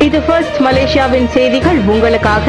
இது ஃபர்ஸ்ட் மலேசியாவின் செய்திகள் உங்களுக்காக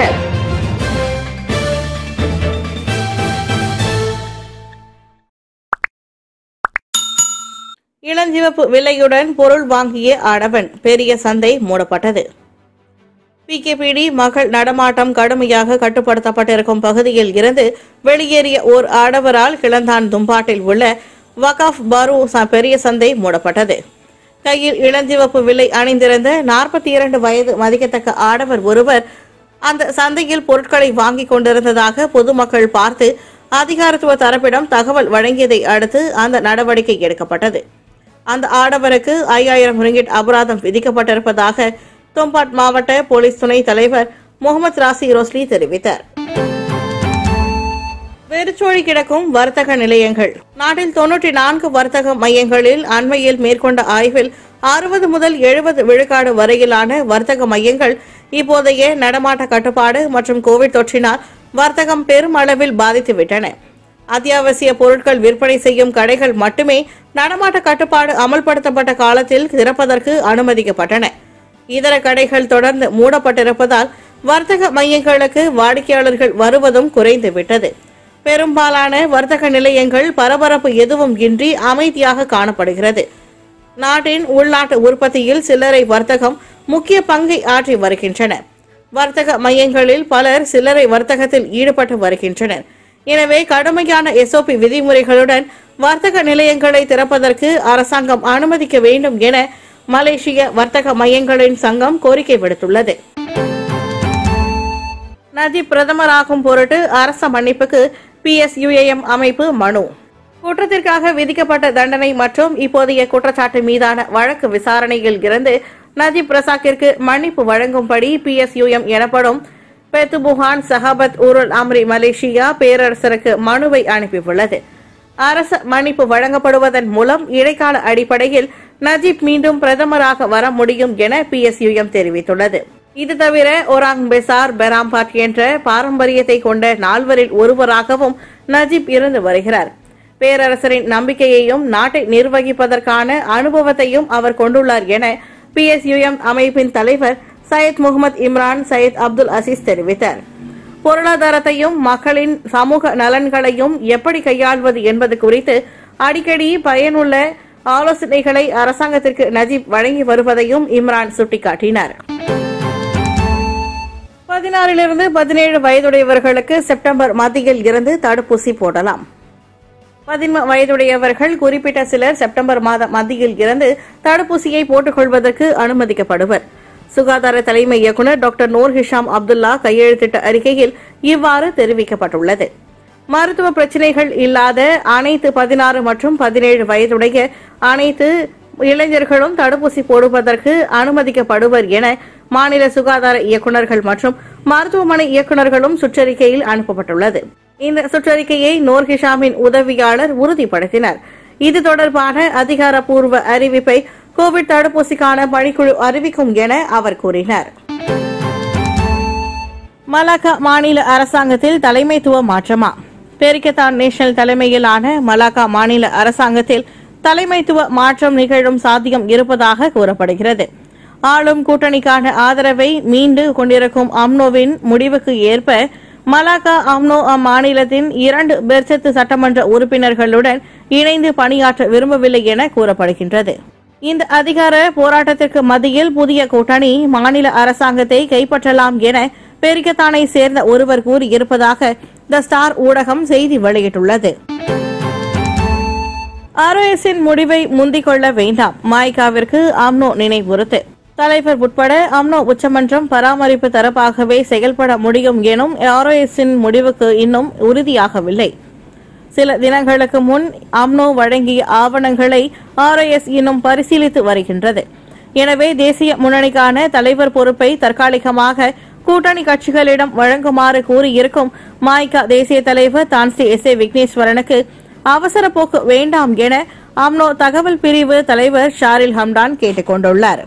இளஞ்சிவப்பு விலையுடன் பொருள் வாங்கிய ஆடவன் பெரிய சந்தை மூடப்பட்டது பிகேபிடி மக்கள் நடமாட்டம் கடுமையாக கட்டுப்படுத்தப்பட்டிருக்கும் பகுதியில் இருந்து வெளியேறிய ஓர் ஆடவரால் கிளந்தான் தும்பாட்டில் உள்ள வகாஃப் பாரு ச- பெரிய சந்தை மூடப்பட்டது கையில் இளஞ்சிவப்பு விலை அணிந்திருந்த நாற்பத்தி இரண்டு வயது மதிக்கத்தக்க ஆடவர் ஒருவர் அந்த சந்தையில் பொருட்களை வாங்கிக் கொண்டிருந்ததாக பொதுமக்கள் பார்த்து அதிகாரத்துவ தரப்பிடம் தகவல் வழங்கியதை அடுத்து அந்த நடவடிக்கை எடுக்கப்பட்டது அந்த ஆடவருக்கு ஐயாயிரம் ரிங்கிட் அபராதம் விதிக்கப்பட்டிருப்பதாக தொம்பாட் மாவட்ட போலீஸ் துணை தலைவர் முகமது ராசி ரோஸ்லி தெரிவித்தார் வெறிச்சோடி கிடக்கும் வர்த்தக நிலையங்கள் நாட்டில் தொன்னூற்றி நான்கு வர்த்தக மையங்களில் அண்மையில் மேற்கொண்ட ஆய்வில் அறுபது முதல் எழுபது விழுக்காடு வரையிலான வர்த்தக மையங்கள் இப்போதைய நடமாட்ட கட்டுப்பாடு மற்றும் கோவிட் தொற்றினால் வர்த்தகம் பெரும் அளவில் பாதித்துவிட்டன அத்தியாவசிய பொருட்கள் விற்பனை செய்யும் கடைகள் மட்டுமே நடமாட்ட கட்டுப்பாடு அமல்படுத்தப்பட்ட காலத்தில் திறப்பதற்கு அனுமதிக்கப்பட்டன இதர கடைகள் தொடர்ந்து மூடப்பட்டிருப்பதால் வர்த்தக மையங்களுக்கு வாடிக்கையாளர்கள் வருவதும் குறைந்துவிட்டது பெரும்பாலான வர்த்தக நிலையங்கள் பரபரப்பு எதுவும் இன்றி அமைதியாக காணப்படுகிறது நாட்டின் உள்நாட்டு உற்பத்தியில் சில்லறை வர்த்தகம் முக்கிய பங்கை ஆற்றி வருகின்றன வர்த்தக மையங்களில் பலர் சில்லறை வர்த்தகத்தில் ஈடுபட்டு வருகின்றனர் எனவே கடுமையான எஸ்ஓபி விதிமுறைகளுடன் வர்த்தக நிலையங்களை திறப்பதற்கு அரசாங்கம் அனுமதிக்க வேண்டும் என மலேசிய வர்த்தக மையங்களின் சங்கம் கோரிக்கை விடுத்துள்ளது நஜீப் பிரதமராகும் பொருட்டு அரச மன்னிப்புக்கு பிஎஸ்யுஏஎம் அமைப்பு மனு குற்றத்திற்காக விதிக்கப்பட்ட தண்டனை மற்றும் இப்போதைய குற்றச்சாட்டு மீதான வழக்கு விசாரணையில் இருந்து நஜீப் ரசாக்கிற்கு மன்னிப்பு வழங்கும்படி பிஎஸ்யுஎம் எனப்படும் பெத்துபுகான் சஹாபத் ஊருல் அம்ரி மலேசியா பேரரசருக்கு மனுவை அனுப்பியுள்ளது அரச மன்னிப்பு வழங்கப்படுவதன் மூலம் இடைக்கால அடிப்படையில் நஜீப் மீண்டும் பிரதமராக வர முடியும் என பிஎஸ்யுஎம் தெரிவித்துள்ளது இது தவிர ஒராங் பெசார் பெராம்பாட் என்ற பாரம்பரியத்தை கொண்ட நால்வரில் ஒருவராகவும் நஜீப் இருந்து வருகிறார் பேரரசரின் நம்பிக்கையையும் நாட்டை நிர்வகிப்பதற்கான அனுபவத்தையும் அவர் கொண்டுள்ளார் என பிஎஸ்யுஎம் அமைப்பின் தலைவர் சையத் முகமது இம்ரான் சையத் அப்துல் அசீஸ் தெரிவித்தார் பொருளாதாரத்தையும் மக்களின் சமூக நலன்களையும் எப்படி கையாள்வது என்பது குறித்து அடிக்கடி பயனுள்ள ஆலோசனைகளை அரசாங்கத்திற்கு நஜீப் வழங்கி வருவதையும் இம்ரான் சுட்டிக்காட்டினார் பதினாறிலிருந்து பதினேழு வயதுடையவர்களுக்கு செப்டம்பர் மத்தியில் இருந்து தடுப்பூசி போடலாம் பதின்ம வயதுடையவர்கள் குறிப்பிட்ட சிலர் செப்டம்பர் மாத மத்தியில் இருந்து தடுப்பூசியை போட்டுக்கொள்வதற்கு அனுமதிக்கப்படுவர் சுகாதார தலைமை இயக்குநர் டாக்டர் நூர் ஹிஷாம் அப்துல்லா கையெழுத்திட்ட அறிக்கையில் இவ்வாறு தெரிவிக்கப்பட்டுள்ளது மருத்துவ பிரச்சினைகள் இல்லாத அனைத்து பதினாறு மற்றும் பதினேழு வயதுடைய அனைத்து இளைஞர்களும் தடுப்பூசி போடுவதற்கு அனுமதிக்கப்படுவர் என மாநில சுகாதார இயக்குநர்கள் மற்றும் மருத்துவமனை இயக்குநர்களும் சுற்றறிக்கையில் அனுப்பப்பட்டுள்ளது இந்த சுற்றறிக்கையை நூர் ஹிஷாமின் உதவியாளர் உறுதிப்படுத்தினர் இது தொடர்பான அதிகாரப்பூர்வ அறிவிப்பை கோவிட் தடுப்பூசிக்கான பணிக்குழு அறிவிக்கும் என அவர் கூறினார் மலாக்கா மாநில அரசாங்கத்தில் தலைமைத்துவ மாற்றமா பெரிக்கத்தான் நேஷனல் தலைமையிலான மலாக்கா மாநில அரசாங்கத்தில் தலைமைத்துவ மாற்றம் நிகழும் சாத்தியம் இருப்பதாக கூறப்படுகிறது ஆளும் கூட்டணிக்கான ஆதரவை மீண்டு கொண்டிருக்கும் அம்னோவின் முடிவுக்கு ஏற்ப மலாக்கா அம்னோ அம்மாநிலத்தின் இரண்டு பெர்சத்து சட்டமன்ற உறுப்பினர்களுடன் இணைந்து பணியாற்ற விரும்பவில்லை என கூறப்படுகின்றது இந்த அதிகார போராட்டத்திற்கு மத்தியில் புதிய கூட்டணி மாநில அரசாங்கத்தை கைப்பற்றலாம் என பெரிக்கத்தானை சேர்ந்த ஒருவர் கூறியிருப்பதாக த ஸ்டார் ஊடகம் செய்தி வெளியிட்டுள்ளது ஆர்ஓஎஸின் முடிவை முந்திக் கொள்ள வேண்டாம் மாய்காவிற்கு அம்னோ நினைவுறுத்து தலைவர் உட்பட அம்னோ உச்சமன்றம் பராமரிப்பு தரப்பாகவே செயல்பட முடியும் எனும் ஆர்ஓஎஸின் முடிவுக்கு இன்னும் உறுதியாகவில்லை சில தினங்களுக்கு முன் அம்னோ வழங்கிய ஆவணங்களை ஆர்ஐஎஸ் இன்னும் பரிசீலித்து வருகின்றது எனவே தேசிய முன்னணிக்கான தலைவர் பொறுப்பை தற்காலிகமாக கூட்டணி கட்சிகளிடம் வழங்குமாறு கூறியிருக்கும் மாய்கா தேசிய தலைவர் தான்ஸ்ரீ எஸ் ஏ விக்னேஸ்வரனுக்கு அவசர போக்கு வேண்டாம் என அம்னோ தகவல் பிரிவு தலைவர் ஷாரில் ஹம்டான் கேட்டுக் கொண்டுள்ளார்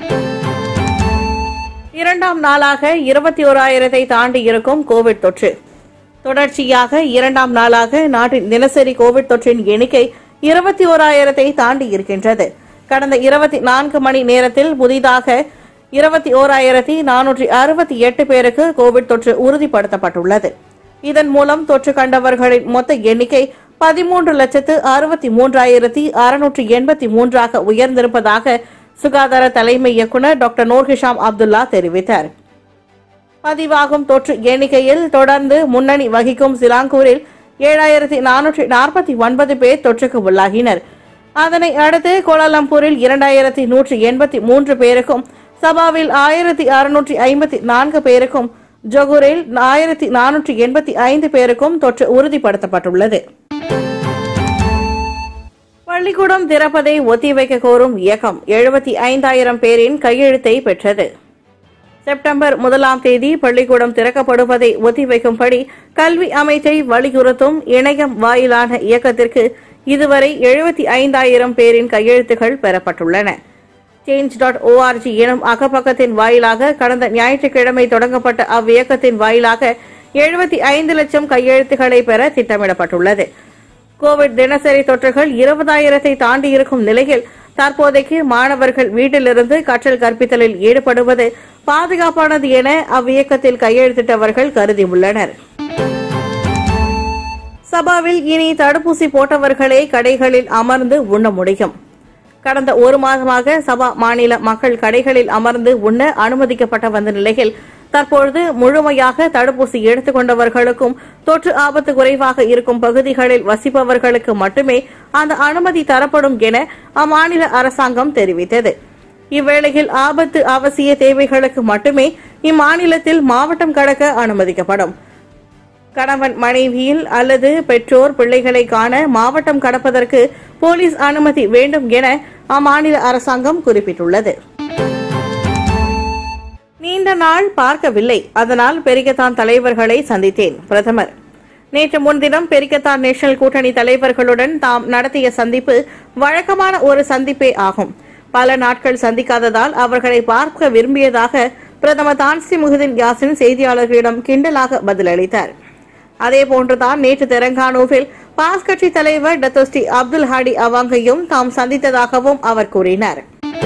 இரண்டாம் நாளாக இருபத்தி ஓராயிரத்தை தாண்டி இருக்கும் கோவிட் தொற்று தொடர்ச்சியாக இரண்டாம் நாளாக நாட்டின் தினசரி கோவிட் தொற்றின் எண்ணிக்கை இருபத்தி ஓராயிரத்தை தாண்டி இருக்கின்றது கடந்த இருபத்தி நான்கு மணி நேரத்தில் புதிதாக இருபத்தி ஓராயிரத்தி நானூற்றி அறுபத்தி எட்டு பேருக்கு கோவிட் தொற்று உறுதிப்படுத்தப்பட்டுள்ளது இதன் மூலம் தொற்று கண்டவர்களின் மொத்த எண்ணிக்கை பதிமூன்று லட்சத்து அறுபத்தி மூன்றாயிரத்தி அறுநூற்றி எண்பத்தி மூன்றாக உயர்ந்திருப்பதாக சுகாதார தலைமை இயக்குநர் டாக்டர் நூர்ஹிஷாம் அப்துல்லா தெரிவித்தார் பதிவாகும் தொற்று எண்ணிக்கையில் தொடர்ந்து முன்னணி வகிக்கும் சிலாங்கூரில் ஏழாயிரத்தி நானூற்றி நாற்பத்தி ஒன்பது பேர் தொற்றுக்கு உள்ளாகினர் அதனை அடுத்து கோலாலம்பூரில் இரண்டாயிரத்தி நூற்றி எண்பத்தி மூன்று பேருக்கும் சபாவில் ஆயிரத்தி அறுநூற்றி ஐம்பத்தி நான்கு பேருக்கும் ஜொகூரில் ஆயிரத்தி நானூற்றி எண்பத்தி ஐந்து பேருக்கும் தொற்று உறுதிப்படுத்தப்பட்டுள்ளது பள்ளிக்கூடம் திறப்பதை ஒத்திவைக்க கோரும் இயக்கம் எழுபத்தி ஐந்தாயிரம் பேரின் கையெழுத்தை பெற்றது செப்டம்பர் முதலாம் தேதி பள்ளிக்கூடம் திறக்கப்படுவதை ஒத்திவைக்கும்படி கல்வி அமைச்சை வலியுறுத்தும் இணையம் வாயிலான இயக்கத்திற்கு இதுவரை எழுபத்தி ஐந்தாயிரம் பேரின் கையெழுத்துகள் பெறப்பட்டுள்ளன சேஞ்ச் டாட் ஓஆர்ஜி எனும் அகப்பக்கத்தின் வாயிலாக கடந்த ஞாயிற்றுக்கிழமை தொடங்கப்பட்ட அவ்வியக்கத்தின் வாயிலாக எழுபத்தி ஐந்து லட்சம் கையெழுத்துக்களை பெற திட்டமிடப்பட்டுள்ளது கோவிட் தினசரி தொற்றுகள் இருபதாயிரத்தை தாண்டி இருக்கும் நிலையில் தற்போதைக்கு மாணவர்கள் வீட்டிலிருந்து கற்றல் கற்பித்தலில் ஈடுபடுவது பாதுகாப்பானது என அவ்வியக்கத்தில் கையெழுத்திட்டவர்கள் கருதியுள்ளனர் சபாவில் இனி தடுப்பூசி போட்டவர்களே கடைகளில் அமர்ந்து உண்ண முடியும் கடந்த ஒரு மாதமாக சபா மாநில மக்கள் கடைகளில் அமர்ந்து உண்ண அனுமதிக்கப்பட்ட வந்த நிலையில் தற்பொழுது முழுமையாக தடுப்பூசி எடுத்துக் கொண்டவர்களுக்கும் தொற்று ஆபத்து குறைவாக இருக்கும் பகுதிகளில் வசிப்பவர்களுக்கு மட்டுமே அந்த அனுமதி தரப்படும் என அம்மாநில அரசாங்கம் தெரிவித்தது இவ்வேளையில் ஆபத்து அவசிய தேவைகளுக்கு மட்டுமே இம்மாநிலத்தில் மாவட்டம் கடக்க அனுமதிக்கப்படும் கணவன் மனைவியில் அல்லது பெற்றோர் பிள்ளைகளை காண மாவட்டம் கடப்பதற்கு போலீஸ் அனுமதி வேண்டும் என அம்மாநில அரசாங்கம் குறிப்பிட்டுள்ளது நீண்ட நாள் பார்க்கவில்லை அதனால் பெரிகத்தான் தலைவர்களை சந்தித்தேன் பிரதமர் நேற்று முன்தினம் பெரிகத்தான் நேஷனல் கூட்டணி தலைவர்களுடன் தாம் நடத்திய சந்திப்பு வழக்கமான ஒரு சந்திப்பே ஆகும் பல நாட்கள் சந்திக்காததால் அவர்களை பார்க்க விரும்பியதாக பிரதமர் தான்சி முகுதின் யாசின் செய்தியாளர்களிடம் கிண்டலாக பதிலளித்தார் அதேபோன்றுதான் நேற்று தெலங்கானாவில் பாஸ் கட்சி தலைவர் டத்தோஸ்டி அப்துல் ஹாடி அவாங்கையும் தாம் சந்தித்ததாகவும் அவர் கூறினார்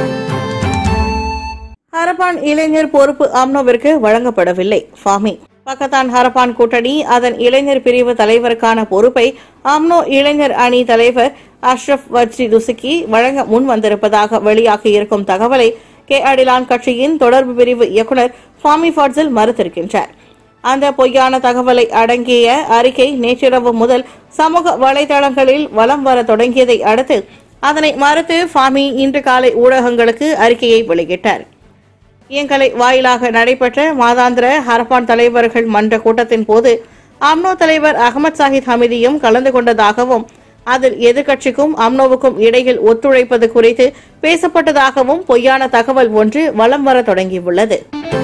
ஹரப்பான் இளைஞர் பொறுப்பு அம்னோவிற்கு வழங்கப்படவில்லை ஃபாமி பக்கத்தான் ஹரப்பான் கூட்டணி அதன் இளைஞர் பிரிவு தலைவருக்கான பொறுப்பை அம்னோ இளைஞர் அணி தலைவர் அஷ்ரப் வஜ்ரி துசுக்கி வழங்க முன் வந்திருப்பதாக வெளியாகியிருக்கும் தகவலை கே அடிலான் கட்சியின் தொடர்பு பிரிவு இயக்குநர் ஃபாமி ஃபாட்ஸில் மறுத்திருக்கின்றார் அந்த பொய்யான தகவலை அடங்கிய அறிக்கை நேற்றிரவு முதல் சமூக வலைதளங்களில் வலம் வர தொடங்கியதை அடுத்து அதனை மறுத்து ஃபாமி இன்று காலை ஊடகங்களுக்கு அறிக்கையை வெளியிட்டார் இயங்கலை வாயிலாக நடைபெற்ற மாதாந்திர ஹரப்பான் தலைவர்கள் மன்ற கூட்டத்தின் போது அம்னோ தலைவர் அகமது சாஹித் ஹமிதியும் கலந்து கொண்டதாகவும் அதில் எதிர்க்கட்சிக்கும் அம்னோவுக்கும் இடையில் ஒத்துழைப்பது குறித்து பேசப்பட்டதாகவும் பொய்யான தகவல் ஒன்று வலம் வர தொடங்கியுள்ளது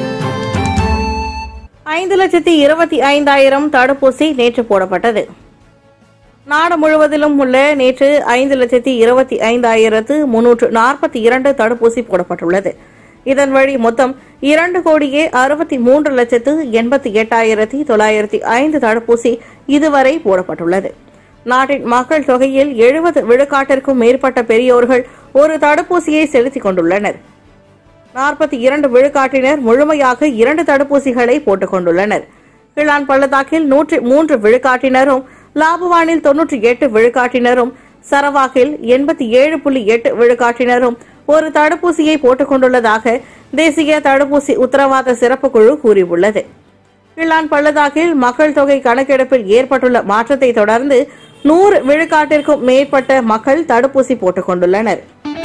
ஐந்து லட்சத்தி இருபத்தி ஐந்தாயிரம் தடுப்பூசி நேற்று போடப்பட்டது நாடு முழுவதிலும் உள்ள நேற்று ஐந்து லட்சத்தி இருபத்தி ஐந்தாயிரத்து முன்னூற்று நாற்பத்தி இரண்டு தடுப்பூசி போடப்பட்டுள்ளது இதன் வழி மொத்தம் இரண்டு கோடியே அறுபத்தி மூன்று லட்சத்து எண்பத்தி எட்டாயிரத்தி தொள்ளாயிரத்தி ஐந்து தடுப்பூசி இதுவரை போடப்பட்டுள்ளது நாட்டின் மக்கள் தொகையில் எழுபது விழுக்காட்டிற்கும் மேற்பட்ட பெரியோர்கள் ஒரு தடுப்பூசியை செலுத்திக் கொண்டுள்ளனர் நாற்பத்தி இரண்டு விழுக்காட்டினர் முழுமையாக இரண்டு தடுப்பூசிகளை போட்டுக் கொண்டுள்ளனர் கிளான் பள்ளத்தாக்கில் நூற்றி மூன்று விழுக்காட்டினரும் லாபவானில் தொன்னூற்றி எட்டு விழுக்காட்டினரும் சரவாக்கில் எண்பத்தி ஏழு புள்ளி எட்டு விழுக்காட்டினரும் ஒரு தடுப்பூசியை போட்டுக் கொண்டுள்ளதாக தேசிய தடுப்பூசி உத்தரவாத சிறப்பு குழு கூறியுள்ளது கிளான் பள்ளத்தாக்கில் மக்கள் தொகை கணக்கெடுப்பில் ஏற்பட்டுள்ள மாற்றத்தை தொடர்ந்து நூறு விழுக்காட்டிற்கும் மேற்பட்ட மக்கள் தடுப்பூசி போட்டுக் கொண்டுள்ளனர்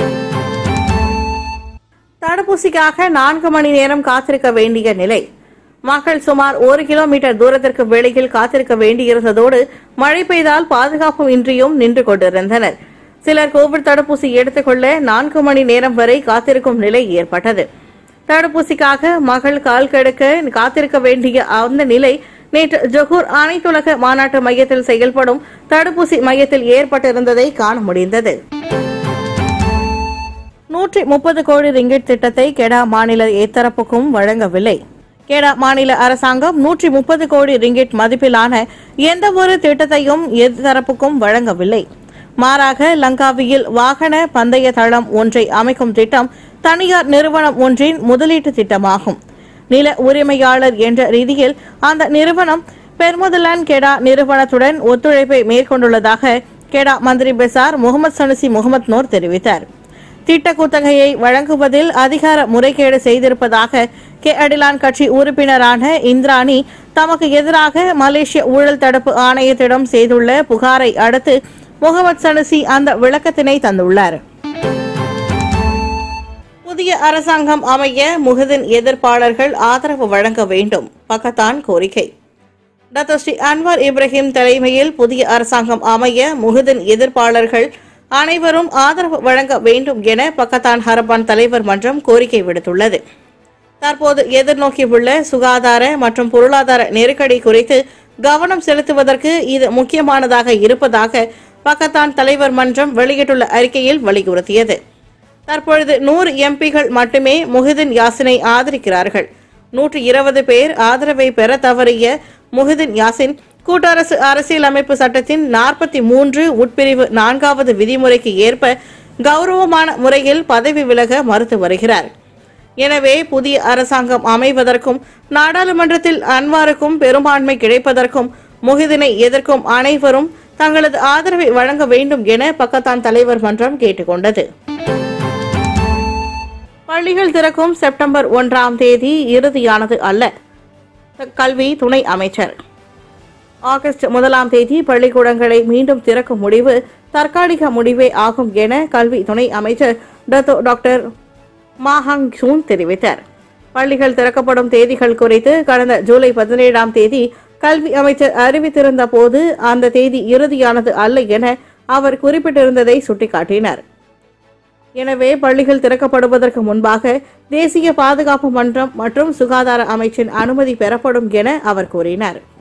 தடுப்பூசிக்காக நான்கு மணி நேரம் காத்திருக்க வேண்டிய நிலை மக்கள் சுமார் ஒரு கிலோமீட்டர் தூரத்திற்கு வெளியில் காத்திருக்க வேண்டியிருந்ததோடு மழை பெய்தால் பாதுகாப்பு இன்றியும் நின்று கொண்டிருந்தனர் சிலர் கோவிட் தடுப்பூசி எடுத்துக்கொள்ள நான்கு மணி நேரம் வரை காத்திருக்கும் நிலை ஏற்பட்டது தடுப்பூசிக்காக மகள் கால் கெடுக்க காத்திருக்க வேண்டிய அந்த நிலை நேற்று ஜொகூர் அனைத்துலக மாநாட்டு மையத்தில் செயல்படும் தடுப்பூசி மையத்தில் ஏற்பட்டிருந்ததை காண முடிந்தது நூற்றி முப்பது கோடி ரிங்கிட் திட்டத்தை கெடா மாநில எத்தரப்புக்கும் வழங்கவில்லை கெடா மாநில அரசாங்கம் நூற்றி முப்பது கோடி ரிங்கிட் மதிப்பிலான எந்த ஒரு திட்டத்தையும் எத்தரப்புக்கும் வழங்கவில்லை மாறாக லங்காவியில் வாகன பந்தய தளம் ஒன்றை அமைக்கும் திட்டம் தனியார் நிறுவனம் ஒன்றின் முதலீட்டு திட்டமாகும் நில உரிமையாளர் என்ற ரீதியில் அந்த நிறுவனம் பெர்முதலான் கெடா நிறுவனத்துடன் ஒத்துழைப்பை மேற்கொண்டுள்ளதாக Kedah Menteri Besar Muhammad Sanusi Muhammad Nor தெரிவித்தார் திட்ட குத்தகையை வழங்குவதில் அதிகார முறைகேடு செய்திருப்பதாக கே அடிலான் கட்சி உறுப்பினரான இந்திராணி தமக்கு எதிராக மலேசிய ஊழல் தடுப்பு ஆணையத்திடம் செய்துள்ள புகாரை அடுத்து முகமது சனுசி அந்த விளக்கத்தினை தந்துள்ளார் புதிய அரசாங்கம் அமைய முகதின் எதிர்ப்பாளர்கள் ஆதரவு வழங்க வேண்டும் பக்கத்தான் கோரிக்கை டாக்டர் ஸ்ரீ அன்வார் இப்ராஹிம் தலைமையில் புதிய அரசாங்கம் அமைய முகதின் எதிர்ப்பாளர்கள் அனைவரும் ஆதரவு வழங்க வேண்டும் என பக்கத்தான் ஹரபான் தலைவர் மன்றம் கோரிக்கை விடுத்துள்ளது தற்போது எதிர்நோக்கியுள்ள சுகாதார மற்றும் பொருளாதார நெருக்கடி குறித்து கவனம் செலுத்துவதற்கு இது முக்கியமானதாக இருப்பதாக பக்கத்தான் தலைவர் மன்றம் வெளியிட்டுள்ள அறிக்கையில் வலியுறுத்தியது தற்பொழுது நூறு எம்பிகள் மட்டுமே முஹிதின் யாசினை ஆதரிக்கிறார்கள் நூற்று இருபது பேர் ஆதரவை பெற தவறிய முஹிதின் யாசின் கூட்டரசு அரசியலமைப்பு சட்டத்தின் நாற்பத்தி மூன்று உட்பிரிவு நான்காவது விதிமுறைக்கு ஏற்ப கௌரவமான முறையில் பதவி விலக மறுத்து வருகிறார் எனவே புதிய அரசாங்கம் அமைவதற்கும் நாடாளுமன்றத்தில் அன்வாருக்கும் பெரும்பான்மை கிடைப்பதற்கும் முஹிதினை எதிர்க்கும் அனைவரும் தங்களது ஆதரவை வழங்க வேண்டும் என பக்கத்தான் தலைவர் மன்றம் கேட்டுக்கொண்டது பள்ளிகள் திறக்கும் செப்டம்பர் ஒன்றாம் தேதி இறுதியானது அல்ல கல்வி துணை அமைச்சர் ஆகஸ்ட் முதலாம் தேதி பள்ளிக்கூடங்களை மீண்டும் திறக்கும் முடிவு தற்காலிக முடிவே ஆகும் என கல்வி துணை அமைச்சர் டத்தோ டாக்டர் மாஹாங் சூன் தெரிவித்தார் பள்ளிகள் திறக்கப்படும் தேதிகள் குறித்து கடந்த ஜூலை பதினேழாம் தேதி கல்வி அமைச்சர் அறிவித்திருந்த போது அந்த தேதி இறுதியானது அல்ல என அவர் குறிப்பிட்டிருந்ததை சுட்டிக்காட்டினார் எனவே பள்ளிகள் திறக்கப்படுவதற்கு முன்பாக தேசிய பாதுகாப்பு மன்றம் மற்றும் சுகாதார அமைச்சின் அனுமதி பெறப்படும் என அவர் கூறினார்